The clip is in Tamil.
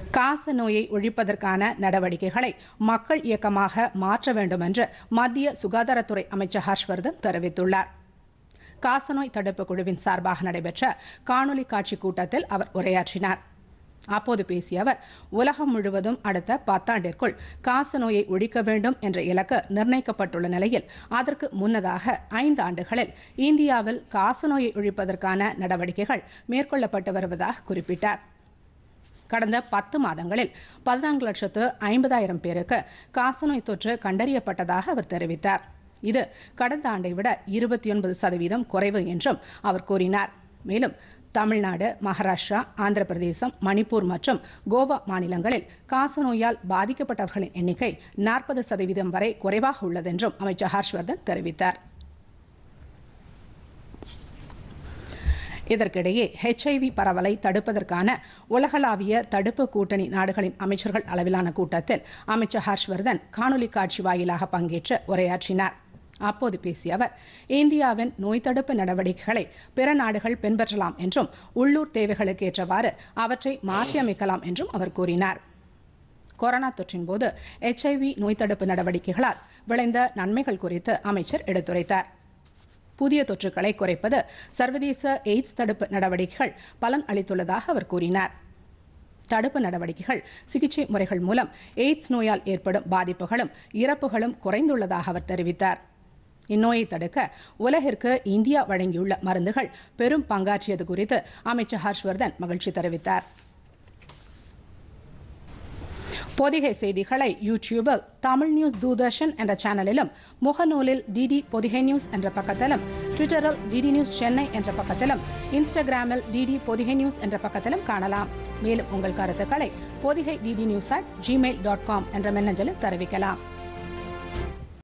காச நோயை ஒழிப்பதற்கான நடவடிக்கைகளை மக்கள் இயக்கமாக மாற்ற வேண்டும் என்று மத்திய சுகாதாரத்துறை அமைச்சர் ஹர்ஷ்வர்தன் தெரிவித்துள்ளார் காசநோய் தடுப்பு குழுவின் சார்பாக நடைபெற்ற காணொலி காட்சி கூட்டத்தில் அவர் உரையாற்றினார் அப்போது பேசிய அவர் உலகம் முழுவதும் அடுத்த பத்தாண்டிற்குள் காசநோயை ஒழிக்க வேண்டும் என்ற இலக்கு நிர்ணயிக்கப்பட்டுள்ள நிலையில் அதற்கு முன்னதாக ஐந்து ஆண்டுகளில் இந்தியாவில் காசநோயை ஒழிப்பதற்கான நடவடிக்கைகள் மேற்கொள்ளப்பட்டு வருவதாக குறிப்பிட்டார் கடந்த பத்து மாதங்களில் பதினான்கு லட்சத்து ஐம்பதாயிரம் பேருக்கு காசநோய் தொற்று கண்டறியப்பட்டதாக அவர் தெரிவித்தார் இது கடந்த ஆண்டை விட இருபத்தி ஒன்பது சதவீதம் குறைவு என்றும் அவர் கூறினார் மேலும் தமிழ்நாடு மகாராஷ்டிரா ஆந்திர பிரதேசம் மணிப்பூர் மற்றும் கோவா மாநிலங்களில் காசநோயால் பாதிக்கப்பட்டவர்களின் எண்ணிக்கை நாற்பது சதவீதம் வரை குறைவாக உள்ளதென்றும் அமைச்சர் ஹர்ஷ்வர்தன் தெரிவித்தார் இதற்கிடையே ஹெச்ஐவி பரவலை தடுப்பதற்கான உலகளாவிய தடுப்பு கூட்டணி நாடுகளின் அமைச்சர்கள் அளவிலான கூட்டத்தில் அமைச்சர் ஹர்ஷ்வர்தன் காணொலி காட்சி வாயிலாக பங்கேற்று உரையாற்றினார் அப்போது பேசிய அவர் இந்தியாவின் நோய் தடுப்பு நடவடிக்கைகளை பிற நாடுகள் பின்பற்றலாம் என்றும் உள்ளூர் தேவைகளுக்கு ஏற்றவாறு அவற்றை மாற்றியமைக்கலாம் என்றும் அவர் கூறினார் கொரோனா தொற்றின் போது எச்ஐவி நோய் தடுப்பு நடவடிக்கைகளால் விளைந்த நன்மைகள் குறித்து அமைச்சர் எடுத்துரைத்தார் புதிய தொற்றுகளை குறைப்பது சர்வதேச எய்ட்ஸ் தடுப்பு நடவடிக்கைகள் பலன் அளித்துள்ளதாக அவர் கூறினார் தடுப்பு நடவடிக்கைகள் சிகிச்சை முறைகள் மூலம் எய்ட்ஸ் நோயால் ஏற்படும் பாதிப்புகளும் இறப்புகளும் குறைந்துள்ளதாக அவர் தெரிவித்தார் இந்நோயை தடுக்க உலகிற்கு இந்தியா வழங்கியுள்ள மருந்துகள் பெரும் பங்காற்றியது குறித்து அமைச்சர் ஹர்ஷ்வர்தன் மகிழ்ச்சி தெரிவித்தார் பொதிகை செய்திகளை யூடியூபில் தமிழ் நியூஸ் தூர்தர்ஷன் என்ற சேனலிலும் முகநூலில் டிடி பொதிகை நியூஸ் என்ற பக்கத்திலும் ட்விட்டரில் டிடி நியூஸ் சென்னை என்ற பக்கத்திலும் இன்ஸ்டாகிராமில் டிடி பொதிகை நியூஸ் என்ற பக்கத்திலும் காணலாம் மேலும் உங்கள் கருத்துக்களை Podhigai DD news at Gmail dot com என்ற மின்னஞ்சலில் தெரிவிக்கலாம்